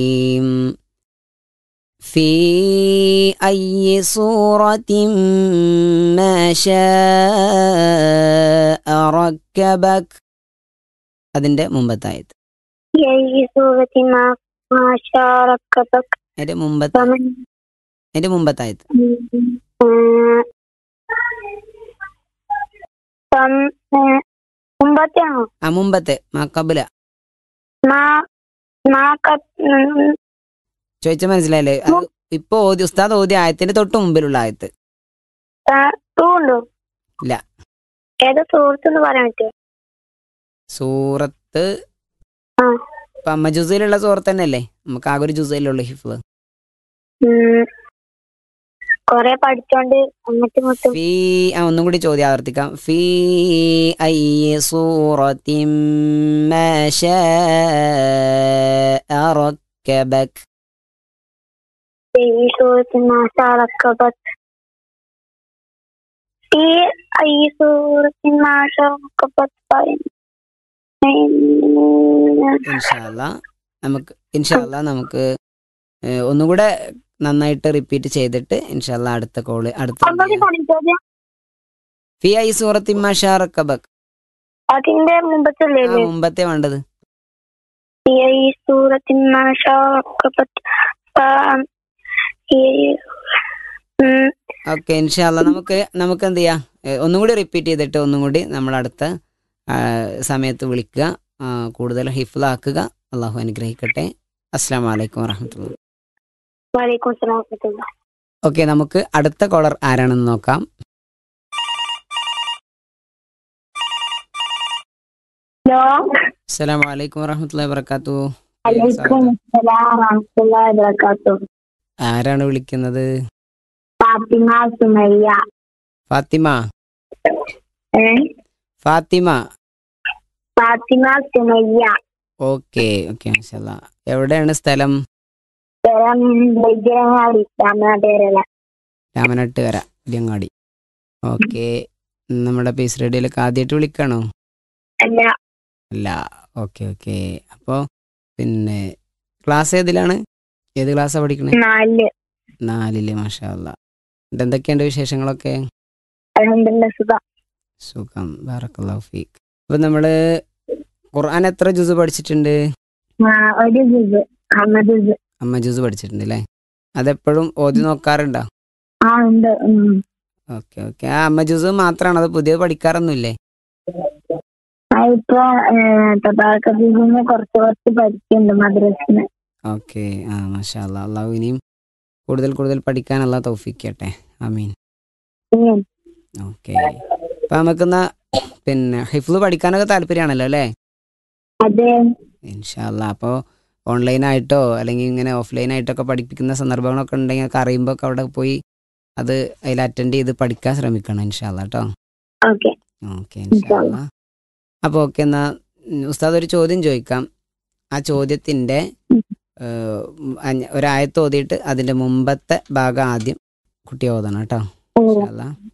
في أي صورة ما شاء ركبك അതിന്റെ മുമ്പത്തായത് في أي سورة ما ما شاء ركبك അതിന്റെ മുമ്പത്തെ فمن അതിന്റെ മുമ്പത്തായത് آه، فم آه، മുമ്പത്തെയാണോ ആ മുമ്പത്തെ മക്കബില മാ മാ കത്ത് ചോദിച്ച മനസ്സിലായില്ലേ അത് ഇപ്പൊ ഓതി ഉസ്താദ് ഓതി ആയത്തിന്റെ തൊട്ട് മുമ്പിലുള്ള ആയത്ത് ടൂ ഉണ്ടോ ഇല്ല. ഏത് സുഹൃത്ത് എന്ന് പറയാൻ പറ്റുമോ സൂറത്ത് ആ. ഇപ്പൊ അമ്മ ജുസയിലുള്ള സൂറത്ത് തന്നെയല്ലേ നമുക്ക് ആകെ ഒരു ജുസയിലുള്ള ഹിഫ്ള് ഉം. കൊറേ പഠിച്ചോണ്ട് അങ്ങോട്ടും ഇങ്ങോട്ടും ഫീ ആ ഒന്നും കൂടി ചോദ്യം ആവർത്തിക്കാം ഫീ ഐ സൂറത്തിൻ മാ ശാഅ റക്കബക് في سورة ما شاء ركبت في أي سورة ما شاء ركبت فإن ഇൻഷാല്ല നമുക്ക് ഇൻഷാല്ല നമുക്ക് ഏഹ്, ഒന്നും കൂടെ നന്നായിട്ട് റിപ്പീറ്റ് ചെയ്തിട്ട് ഇൻഷാല്ല അടുത്ത കോള് അടുത്ത ഒന്നുകൂടി പറയും ചോദ്യം ഫി ഐ സൂറത്തിൻ മാ ഷാഅ റക്കബക് അതിന്റെ മുമ്പത്തല്ലേ ആ മുമ്പത്തെ വേണ്ടത് في أي سورة ما شاء ركبت ف ഉം. ഓക്കെ ഇൻഷാല്ല നമുക്ക് നമുക്ക് എന്ത് ചെയ്യാം ഏഹ്, ഒന്നും കൂടി റിപ്പീറ്റ് ചെയ്തിട്ട് ഒന്നും കൂടി നമ്മൾ അടുത്ത ആ, സമയത്ത് വിളിക്കുക ആ, കൂടുതൽ ഹിഫ്ലാക്കുക അള്ളാഹു അനുഗ്രഹിക്കട്ടെ അസ്സാം വലൈക്കും വാഹമത്തുള്ള വലൈക്കും സലാം വറഹ്മത്തുള്ളാഹി. ഓക്കെ നമുക്ക് അടുത്ത കോളർ ആരാണെന്ന് നോക്കാം ഹലോ അസ്സലാം വലൈക്കും വറഹമത്തുള്ള വർക്കാത്തു വലൈക്കും സലാം വറഹ്മത്തുള്ളാഹി വബറകാതുഹു ആരാണ് വിളിക്കുന്നത് ഫാത്തിമ സുമയ്യ ഫാത്തിമ ഏ? ഫാത്തിമ ഫാത്തിമ സുമയ്യ ഓക്കെ ഓക്കെ മാഷല്ല എവിടെയാണ് സ്ഥലം സ്ഥലം വൈദ്യരങ്ങാടി രാമനാഥേരല രാമനാട്ടുകര ഇല്ലങ്ങാടി ഓക്കെ നമ്മുടെ പീസ് റേഡിയോയിലേക്ക് ആദ്യമായിട്ട് വിളിക്കണോ അല്ല അല്ല ഓക്കെ ഓക്കെ അപ്പോൾ പിന്നെ ക്ലാസ് ഏതിലാണ് ഏത് ക്ലാസ്സാണ് പഠിക്കണേ നാല് നാലില് മാഷാ അല്ലാ എന്നിട്ട് എന്തൊക്കെയുണ്ട് വിശേഷങ്ങളൊക്കെ അൽഹംദുലില്ലാ സുഖം സുഖം ബാറക്കല്ലാഹു ഫീക്ക് അപ്പോൾ നമ്മൾ ഖുർആൻ എത്ര ജുസ് പഠിച്ചിട്ടുണ്ട് ആ, ഒരു ജിസ് അഹമ്മദ് ജിസ് അമ്മ ജുസ് പഠിച്ചിട്ടുണ്ട് അല്ലേ അതെപ്പോഴും ഓതി നോക്കാറുണ്ടോ ആ ഉണ്ട് ഉം. ഓക്കെ ഓക്കെ ആ അമ്മ ജുസ് മാത്രമാണോ അത് പുതിയത് പഠിക്കാറൊന്നുമില്ലേ ആ, ഇപ്പൊ തബാക്കീന്ന് കുറച്ച് കുറച്ച് പഠിക്കുന്നുണ്ട് മദ്രസിന് ഓക്കെ ആ മാഷാ അല്ലാ അള്ളാഹു ഇനിയും കൂടുതൽ കൂടുതൽ പഠിക്കാനുള്ള തൗഫിക്കട്ടെ ആമീൻ ഉം. ഓക്കെ അപ്പം നമുക്കെന്നാ പിന്നെ ഹിഫ്ല് പഠിക്കാനൊക്കെ താല്പര്യമാണല്ലോ അല്ലേ അതെ ഇൻഷാല്ല അപ്പോൾ ഓൺലൈനായിട്ടോ അല്ലെങ്കിൽ ഇങ്ങനെ ഓഫ്ലൈനായിട്ടൊക്കെ പഠിപ്പിക്കുന്ന സന്ദർഭങ്ങളൊക്കെ ഉണ്ടെങ്കിൽ ഒക്കെ അറിയുമ്പോൾ ഒക്കെ അവിടെ പോയി അത് അതിൽ അറ്റൻഡ് ചെയ്ത് പഠിക്കാൻ ശ്രമിക്കണം ഇൻഷാല്ല കേട്ടോ ഓക്കെ ഓക്കെ ഇൻഷാല്ല അപ്പോൾ ഓക്കെ എന്നാ ഉം, ഉസ്താദ് ഒരു ചോദ്യം ചോദിക്കാം ആ ചോദ്യത്തിൻ്റെ ഏഹ്, ഉം, അഞ്ഞ- ഒരായത്ത് ഓതിയിട്ട് അതിൻ്റെ മുമ്പത്തെ ഭാഗം ആദ്യം കുട്ടി ഓതണം കേട്ടോ ഇൻഷാല്ല